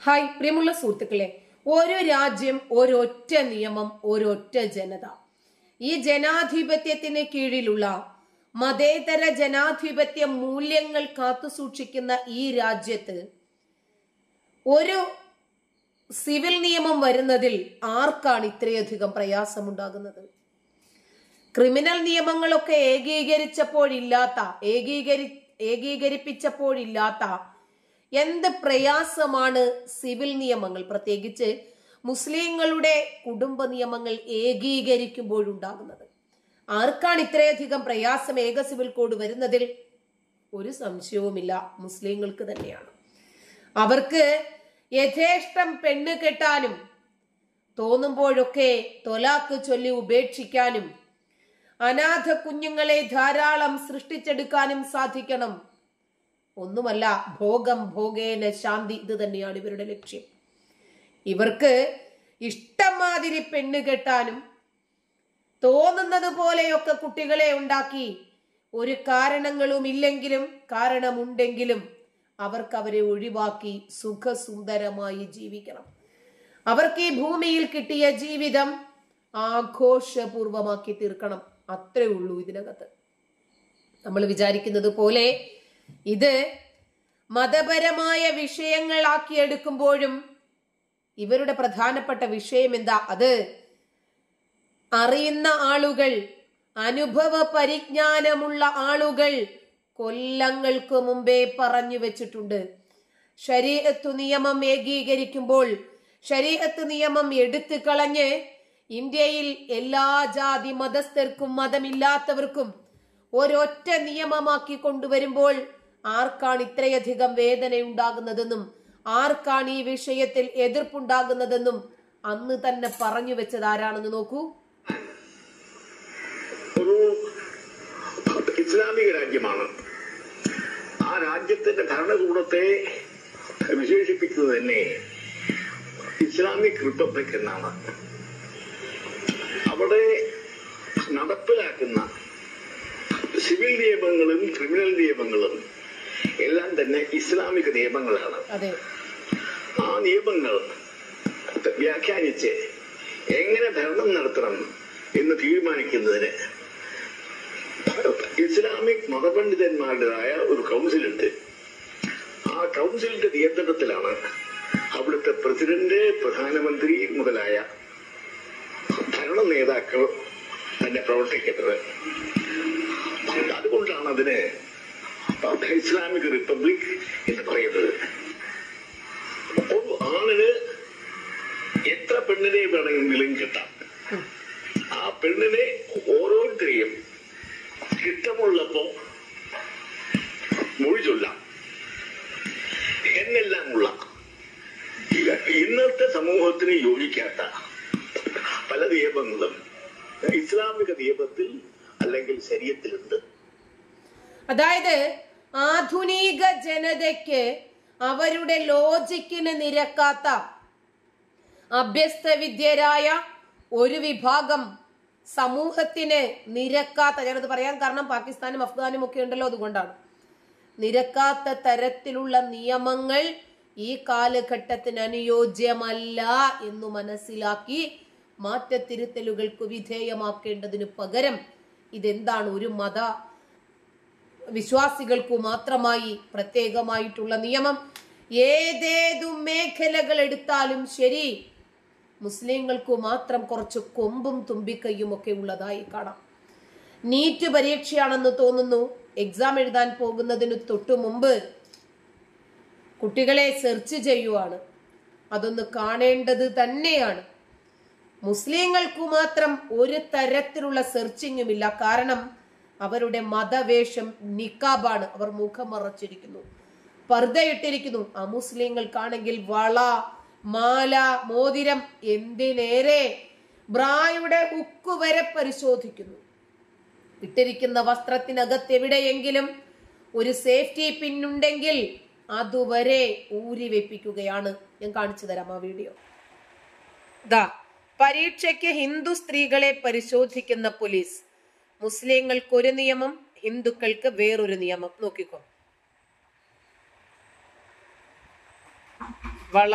hi പ്രിയമുള്ള സുഹൃത്തുക്കളെ ഒരു രാജ്യം ഒരൊറ്റ നിയമം ഒരൊറ്റ ജനത ഈ ജനാധിപത്യത്തിന് കീഴിലുള്ള മതേതര ജനാധിപത്യ മൂല്യങ്ങൾ കാത്തുസൂക്ഷിക്കുന്ന ഈ രാജ്യത്ത് ഒരു സിവിൽ നിയമം വരുന്നതിൽ ആർക്കാണ് ഇത്രയധികം പ്രയാസമുണ്ടാകുന്നത് ക്രിമിനൽ നിയമങ്ങളൊക്കെ ഏകീകരിച്ചപ്പോഴില്ലാത്ത ഏകീകരി ഏകീകരിപ്പിച്ചപ്പോഴില്ലാത്ത എന്ത് പ്രയാസമാണ് സിവിൽ നിയമങ്ങൾ പ്രത്യേകിച്ച് മുസ്ലിങ്ങളുടെ കുടുംബ നിയമങ്ങൾ ഏകീകരിക്കുമ്പോഴുണ്ടാകുന്നത് ആർക്കാണ് ഇത്രയധികം പ്രയാസം ഏക സിവിൽ കോഡ് വരുന്നതിൽ ഒരു സംശയവുമില്ല മുസ്ലിങ്ങൾക്ക് തന്നെയാണ് അവർക്ക് യഥേഷ്ടം പെണ്ണ് കെട്ടാനും തോന്നുമ്പോഴൊക്കെ തൊലാക്ക് ചൊല്ലി ഉപേക്ഷിക്കാനും അനാഥ കുഞ്ഞുങ്ങളെ ധാരാളം സൃഷ്ടിച്ചെടുക്കാനും സാധിക്കണം ഒന്നുമല്ല ഭോഗം ഭോഗേന ശാന്തി ഇത് തന്നെയാണ് ഇവരുടെ ലക്ഷ്യം ഇവർക്ക് ഇഷ്ടമാതിരി പെണ്ണ് കെട്ടാനും തോന്നുന്നത് പോലെയൊക്കെ കുട്ടികളെ ഉണ്ടാക്കി ഒരു കാരണങ്ങളും ഇല്ലെങ്കിലും കാരണമുണ്ടെങ്കിലും അവർക്ക് അവരെ ഒഴിവാക്കി സുഖസുന്ദരമായി ജീവിക്കണം അവർക്ക് ഈ ഭൂമിയിൽ കിട്ടിയ ജീവിതം ആഘോഷപൂർവമാക്കി തീർക്കണം അത്രേ ഉള്ളൂ ഇതിനകത്ത് നമ്മൾ വിചാരിക്കുന്നത് പോലെ ഇത് മതപരമായ വിഷയങ്ങളാക്കിയെടുക്കുമ്പോഴും ഇവരുടെ പ്രധാനപ്പെട്ട വിഷയം എന്താ അത് അറിയുന്ന ആളുകൾ അനുഭവ പരിജ്ഞാനമുള്ള ആളുകൾ കൊല്ലങ്ങൾക്ക് മുമ്പേ പറഞ്ഞു വെച്ചിട്ടുണ്ട് ശരീരത്തു നിയമം ഏകീകരിക്കുമ്പോൾ ശരീരത്ത് നിയമം എടുത്തു കളഞ്ഞ് ഇന്ത്യയിൽ എല്ലാ ജാതി മതസ്ഥർക്കും മതമില്ലാത്തവർക്കും ഒരൊറ്റ നിയമമാക്കി കൊണ്ടുവരുമ്പോൾ ആർക്കാണ് ഇത്രയധികം വേദന ഉണ്ടാകുന്നതെന്നും ആർക്കാണ് ഈ വിഷയത്തിൽ എതിർപ്പുണ്ടാകുന്നതെന്നും അന്ന് തന്നെ പറഞ്ഞു വെച്ചത് ആരാണെന്ന് നോക്കൂ ഒരു ഇസ്ലാമിക രാജ്യമാണ് ആ രാജ്യത്തിന്റെ ഭരണകൂടത്തെ വിശേഷിപ്പിക്കുന്നത് തന്നെ ഇസ്ലാമിക് റിപ്പബ്ലിക് എന്നാണ് അവിടെ നടപ്പിലാക്കുന്ന സിവിൽ നിയമങ്ങളും ക്രിമിനൽ നിയമങ്ങളും എല്ലാം തന്നെ ഇസ്ലാമിക നിയമങ്ങളാണ് അതെ ആ നിയമങ്ങൾ വ്യാഖ്യാനിച്ച് എങ്ങനെ ഭരണം നടത്തണം എന്ന് തീരുമാനിക്കുന്നതിന് ഇസ്ലാമിക് മതപണ്ഡിതന്മാരുടേതായ ഒരു കൗൺസിലുണ്ട് ആ കൗൺസിലിന്റെ നിയന്ത്രണത്തിലാണ് അവിടുത്തെ പ്രസിഡന്റ് പ്രധാനമന്ത്രി മുതലായ ഭരണ നേതാക്കൾ തന്നെ പ്രവർത്തിക്കുന്നത് അതുകൊണ്ടാണ് അതിന് ഇസ്ലാമിക് റിപ്പബ്ലിക് എന്ന് പറയുന്നത് ഒരു ആണിന് എത്ര പെണ്ണിനെ വേണമെങ്കിലും കിട്ടാം ആ പെണ്ണിനെ ഓരോരുത്തരെയും ഇഷ്ടമുള്ളപ്പോ മൊഴി ചൊല്ലാം എന്നെല്ലാമുള്ള ഇന്നത്തെ സമൂഹത്തിന് യോജിക്കാത്ത പല നിയമങ്ങളും ഇസ്ലാമിക നിയമത്തിൽ അല്ലെങ്കിൽ ശരീരത്തിലുണ്ട് അതായത് ആധുനിക ജനതയ്ക്ക് അവരുടെ ലോജിക്കിന് നിരക്കാത്ത അഭ്യസ്തവിദ്യരായ ഒരു വിഭാഗം സമൂഹത്തിന് നിരക്കാത്ത ഞാനത് പറയാൻ കാരണം പാകിസ്ഥാനും അഫ്ഗാനും ഒക്കെ ഉണ്ടല്ലോ അതുകൊണ്ടാണ് നിരക്കാത്ത തരത്തിലുള്ള നിയമങ്ങൾ ഈ കാലഘട്ടത്തിന് അനുയോജ്യമല്ല എന്ന് മനസ്സിലാക്കി മാറ്റത്തിരുത്തലുകൾക്ക് വിധേയമാക്കേണ്ടതിന് പകരം ഇതെന്താണ് ഒരു മത വിശ്വാസികൾക്കു മാത്രമായി പ്രത്യേകമായിട്ടുള്ള നിയമം ഏതേതു മേഖലകൾ എടുത്താലും ശരി മുസ്ലിങ്ങൾക്ക് മാത്രം കുറച്ച് കൊമ്പും തുമ്പിക്കൈയും ഒക്കെ ഉള്ളതായി കാണാം നീറ്റ് പരീക്ഷയാണെന്ന് തോന്നുന്നു എക്സാം എഴുതാൻ പോകുന്നതിന് തൊട്ടു മുമ്പ് കുട്ടികളെ സെർച്ച് ചെയ്യുവാണ് അതൊന്ന് കാണേണ്ടത് തന്നെയാണ് മുസ്ലിങ്ങൾക്ക് മാത്രം ഒരു തരത്തിലുള്ള സെർച്ചിങ്ങും ഇല്ല കാരണം അവരുടെ മതവേഷം നിക്കാബാണ് അവർ മുഖം മറച്ചിരിക്കുന്നു പർദ്ദയിട്ടിരിക്കുന്നു അമുസ്ലിങ്ങൾക്കാണെങ്കിൽ വള മാല മോതിരം എന്തിനേറെ ബ്രായുടെ ഉക്കു വരെ പരിശോധിക്കുന്നു ഇട്ടിരിക്കുന്ന വസ്ത്രത്തിനകത്ത് എവിടെയെങ്കിലും ഒരു സേഫ്റ്റി പിന്നുണ്ടെങ്കിൽ അതുവരെ ഊരി വെപ്പിക്കുകയാണ് ഞാൻ കാണിച്ചു തരാം ആ വീഡിയോ ദാ പരീക്ഷയ്ക്ക് ഹിന്ദു സ്ത്രീകളെ പരിശോധിക്കുന്ന പോലീസ് മുസ്ലിങ്ങൾക്ക് ഒരു നിയമം ഹിന്ദുക്കൾക്ക് വേറൊരു നിയമം നോക്കിക്കോ വള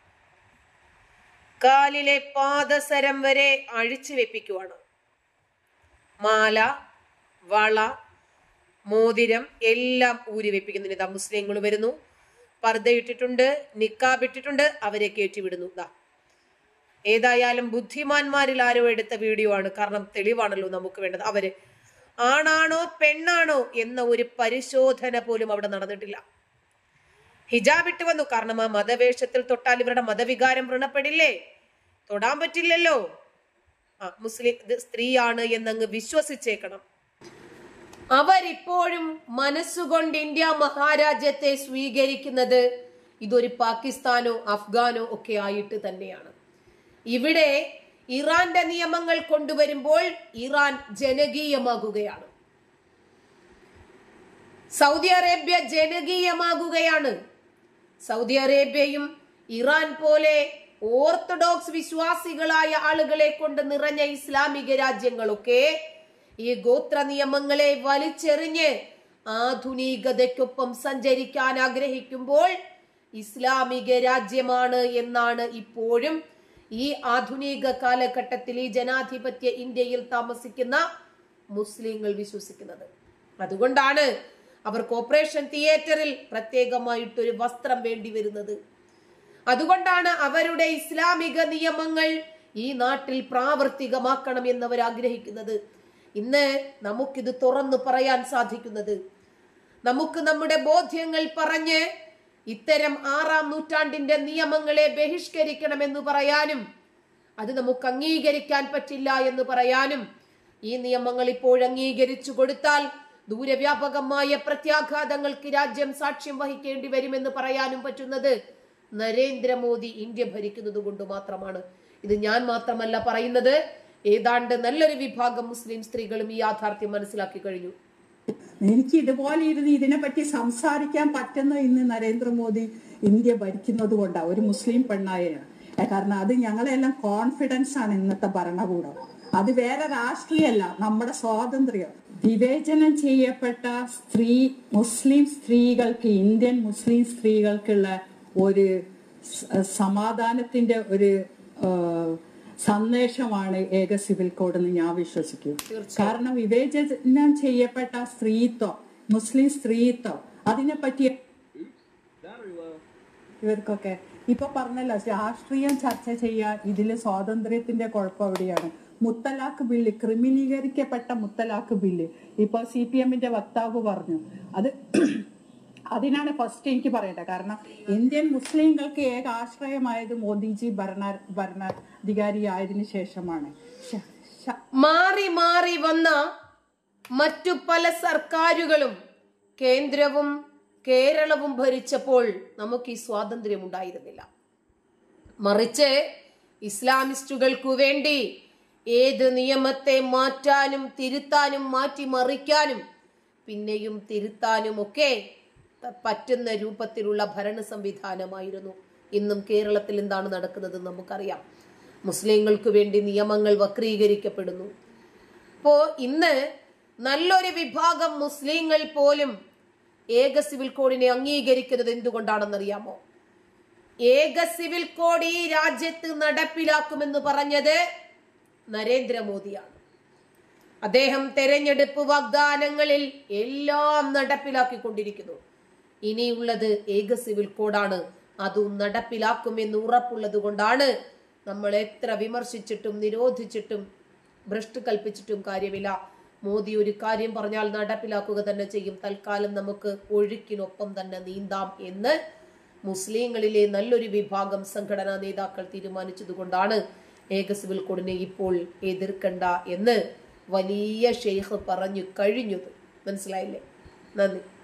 കാലിലെ പാദസരം വരെ അഴിച്ചു വെപ്പിക്കുവാണ് മാല വള മോതിരം എല്ലാം ഊരി വെപ്പിക്കുന്നുണ്ട് ഇതാ മുസ്ലിങ്ങൾ വരുന്നു പർദ്ദയിട്ടിട്ടുണ്ട് നിക്കാബ് ഇട്ടിട്ടുണ്ട് അവരെ കയറ്റിവിടുന്നു ഇതാ ഏതായാലും ബുദ്ധിമാന്മാരിൽ ആരോ എടുത്ത വീഡിയോ ആണ് കാരണം തെളിവാണല്ലോ നമുക്ക് വേണ്ടത് അവര് ആണാണോ പെണ്ണാണോ എന്ന ഒരു പരിശോധന പോലും അവിടെ നടന്നിട്ടില്ല ഹിജാബ് ഇട്ട് വന്നു കാരണം ആ മതവേഷത്തിൽ തൊട്ടാൽ ഇവരുടെ മതവികാരം വ്രണപ്പെടില്ലേ തൊടാൻ പറ്റില്ലല്ലോ ആ മുസ്ലിം ഇത് സ്ത്രീയാണ് എന്നങ്ങ് വിശ്വസിച്ചേക്കണം അവരിപ്പോഴും മനസ്സുകൊണ്ട് ഇന്ത്യ മഹാരാജ്യത്തെ സ്വീകരിക്കുന്നത് ഇതൊരു പാകിസ്ഥാനോ അഫ്ഗാനോ ഒക്കെ ആയിട്ട് തന്നെയാണ് ഇവിടെ ഇറാന്റെ നിയമങ്ങൾ കൊണ്ടുവരുമ്പോൾ ഇറാൻ ജനകീയമാകുകയാണ് സൗദി അറേബ്യ ജനകീയമാകുകയാണ് സൗദി അറേബ്യയും ഇറാൻ പോലെ ഓർത്തഡോക്സ് വിശ്വാസികളായ ആളുകളെ കൊണ്ട് നിറഞ്ഞ ഇസ്ലാമിക രാജ്യങ്ങളൊക്കെ ഈ ഗോത്ര നിയമങ്ങളെ വലിച്ചെറിഞ്ഞ് ആധുനികതയ്ക്കൊപ്പം സഞ്ചരിക്കാൻ ആഗ്രഹിക്കുമ്പോൾ ഇസ്ലാമിക രാജ്യമാണ് എന്നാണ് ഇപ്പോഴും ഈ ആധുനിക കാലഘട്ടത്തിൽ ഈ ജനാധിപത്യ ഇന്ത്യയിൽ താമസിക്കുന്ന മുസ്ലിങ്ങൾ വിശ്വസിക്കുന്നത് അതുകൊണ്ടാണ് അവർക്ക് ഓപ്പറേഷൻ തിയേറ്ററിൽ പ്രത്യേകമായിട്ടൊരു വസ്ത്രം വേണ്ടി വരുന്നത് അതുകൊണ്ടാണ് അവരുടെ ഇസ്ലാമിക നിയമങ്ങൾ ഈ നാട്ടിൽ പ്രാവർത്തികമാക്കണം എന്നവർ ആഗ്രഹിക്കുന്നത് ഇന്ന് നമുക്കിത് തുറന്നു പറയാൻ സാധിക്കുന്നത് നമുക്ക് നമ്മുടെ ബോധ്യങ്ങൾ പറഞ്ഞ് ഇത്തരം ആറാം നൂറ്റാണ്ടിന്റെ നിയമങ്ങളെ ബഹിഷ്കരിക്കണമെന്ന് പറയാനും അത് നമുക്ക് അംഗീകരിക്കാൻ പറ്റില്ല എന്ന് പറയാനും ഈ നിയമങ്ങൾ ഇപ്പോൾ അംഗീകരിച്ചു കൊടുത്താൽ ദൂരവ്യാപകമായ പ്രത്യാഘാതങ്ങൾക്ക് രാജ്യം സാക്ഷ്യം വഹിക്കേണ്ടി വരുമെന്ന് പറയാനും പറ്റുന്നത് നരേന്ദ്രമോദി ഇന്ത്യ ഭരിക്കുന്നത് കൊണ്ട് മാത്രമാണ് ഇത് ഞാൻ മാത്രമല്ല പറയുന്നത് ഏതാണ്ട് നല്ലൊരു വിഭാഗം മുസ്ലിം സ്ത്രീകളും ഈ യാഥാർത്ഥ്യം മനസ്സിലാക്കി കഴിഞ്ഞു എനിക്ക് ഇതുപോലെ ഇരുന്ന് ഇതിനെപ്പറ്റി സംസാരിക്കാൻ പറ്റുന്ന ഇന്ന് നരേന്ദ്രമോദി ഇന്ത്യ ഭരിക്കുന്നത് കൊണ്ടാണ് ഒരു മുസ്ലിം പെണ്ണായ കാരണം അത് ഞങ്ങളെല്ലാം കോൺഫിഡൻസ് ആണ് ഇന്നത്തെ ഭരണകൂടം അത് വേറെ രാഷ്ട്രീയമല്ല നമ്മുടെ സ്വാതന്ത്ര്യം വിവേചനം ചെയ്യപ്പെട്ട സ്ത്രീ മുസ്ലിം സ്ത്രീകൾക്ക് ഇന്ത്യൻ മുസ്ലിം സ്ത്രീകൾക്കുള്ള ഒരു സ- സമാധാനത്തിന്റെ ഒരു ആ, സന്ദേശമാണ് ഏക സിവിൽ കോഡ് എന്ന് ഞാൻ വിശ്വസിക്കും കാരണം വിവേചനം ചെയ്യപ്പെട്ട സ്ത്രീത്വം മുസ്ലിം സ്ത്രീത്വം അതിനെപ്പറ്റി ഇവർക്കൊക്കെ ഇപ്പൊ പറഞ്ഞല്ലോ രാഷ്ട്രീയം ചർച്ച ചെയ്യാൻ ഇതില് സ്വാതന്ത്ര്യത്തിന്റെ കുഴപ്പം എവിടെയാണ് മുത്തലാഖ് ബില്ല് ക്രിമിനീകരിക്കപ്പെട്ട മുത്തലാഖ് ബില്ല് ഇപ്പൊ സി പി എമ്മിന്റെ വക്താവ് പറഞ്ഞു അത് അതിനാണ് ഫസ്റ്റ് എനിക്ക് പറയേണ്ടത് കാരണം ഇന്ത്യൻ മുസ്ലിങ്ങൾക്ക് ഏക ആശ്രയമായത് മോദിജി ഭരണ ഭരണാധികാരി ആയതിനു ശേഷമാണ് ശ- ശ- മാറി മാറി വന്ന മറ്റു പല സർക്കാരുകളും കേന്ദ്രവും കേരളവും ഭരിച്ചപ്പോൾ നമുക്ക് ഈ സ്വാതന്ത്ര്യം ഉണ്ടായിരുന്നില്ല മറിച്ച് ഇസ്ലാമിസ്റ്റുകൾക്കു വേണ്ടി ഏത് നിയമത്തെ മാറ്റാനും തിരുത്താനും മാറ്റിമറിക്കാനും പിന്നെയും തിരുത്താനും ഒക്കെ ത- പറ്റുന്ന രൂപത്തിലുള്ള ഭരണ സംവിധാനമായിരുന്നു ഇന്നും കേരളത്തിൽ എന്താണ് നടക്കുന്നത് നമുക്കറിയാം മുസ്ലിങ്ങൾക്ക് വേണ്ടി നിയമങ്ങൾ വക്രീകരിക്കപ്പെടുന്നു അപ്പോ ഇന്ന് നല്ലൊരു വിഭാഗം മുസ്ലിങ്ങൾ പോലും ഏക സിവിൽ കോഡിനെ അംഗീകരിക്കുന്നത് എന്തുകൊണ്ടാണെന്നറിയാമോ ഏക സിവിൽ കോഡ് ഈ രാജ്യത്ത് നടപ്പിലാക്കുമെന്ന് പറഞ്ഞത് നരേന്ദ്രമോദിയാണ് അദ്ദേഹം തെരഞ്ഞെടുപ്പ് വാഗ്ദാനങ്ങളിൽ എല്ലാം നടപ്പിലാക്കിക്കൊണ്ടിരിക്കുന്നു ഇനിയുള്ളത് ഏക സിവിൽ കോഡാണ് അതും നടപ്പിലാക്കുമെന്ന് ഉറപ്പുള്ളത് കൊണ്ടാണ് നമ്മൾ എത്ര വിമർശിച്ചിട്ടും നിരോധിച്ചിട്ടും ഭ്രഷ്ട് കൽപ്പിച്ചിട്ടും കാര്യമില്ല മോദി ഒരു കാര്യം പറഞ്ഞാൽ നടപ്പിലാക്കുക തന്നെ ചെയ്യും തൽക്കാലം നമുക്ക് ഒഴുക്കിനൊപ്പം തന്നെ നീന്താം എന്ന് മുസ്ലിങ്ങളിലെ നല്ലൊരു വിഭാഗം സംഘടനാ നേതാക്കൾ തീരുമാനിച്ചതുകൊണ്ടാണ് ഏക സിവിൽ കോഡിനെ ഇപ്പോൾ എതിർക്കണ്ട എന്ന് വലിയ ഷെയ്ഖ് പറഞ്ഞു കഴിഞ്ഞത് മനസ്സിലായില്ലേ നന്ദി